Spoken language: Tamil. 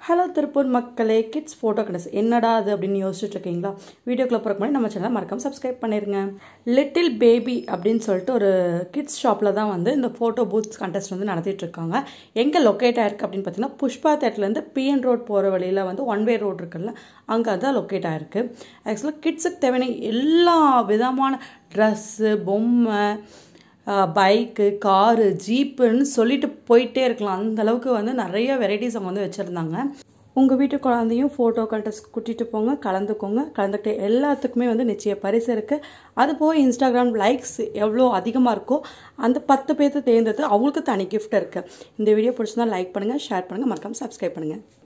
ஹலோ திருப்பூர் மக்களே கிட்ஸ் ஃபோட்டோ கண்டஸ் என்னடா அது அப்படின்னு யோசிச்சுட்டு இருக்கீங்களா வீடியோக்குள்ள போகிறக்கு முன்னாடி நம்ம சேனலை மறக்காம சப்ஸ்கிரைப் பண்ணிருங்க லிட்டில் பேபி அப்படின்னு சொல்லிட்டு ஒரு கிட்ஸ் ஷாப்பில் தான் வந்து இந்த ஃபோட்டோ பூத்ஸ் கண்டெஸ்ட் வந்து நடத்திட்டு இருக்காங்க எங்கே லொக்கேட் ஆயிருக்கு அப்படின்னு பார்த்தீங்கன்னா புஷ்பா தேட்டர்லேருந்து பிஎன் ரோட் போகிற வழியில் வந்து ஒன் வே ரோட் இருக்குல்ல அங்கே தான் லொக்கேட் ஆயிருக்கு ஆக்சுவலாக கிட்ஸுக்கு தேவையான எல்லா விதமான ட்ரெஸ்ஸு பொம்மை பைக்கு காரு ஜீப்புன்னு சொல்லிட்டு போயிட்டே இருக்கலாம் அந்த அளவுக்கு வந்து நிறைய வெரைட்டிஸ் அவங்க வந்து வச்சுருந்தாங்க உங்கள் வீட்டு குழந்தையும் ஃபோட்டோ கண்டெஸ்ட் கூட்டிகிட்டு போங்க கலந்துக்கோங்க கலந்துக்கிட்டு எல்லாத்துக்குமே வந்து நிச்சய பரிசு இருக்குது அது போக இன்ஸ்டாகிராம் லைக்ஸ் எவ்வளோ அதிகமாக இருக்கோ அந்த பத்து பேர்த்து தேர்ந்தெடுத்து அவங்களுக்கு தனி கிஃப்ட் இருக்குது இந்த வீடியோ பிடிச்சிருந்தா லைக் பண்ணுங்கள் ஷேர் பண்ணுங்கள் மறக்காமல் சப்ஸ்கிரைப் பண்ணுங்கள்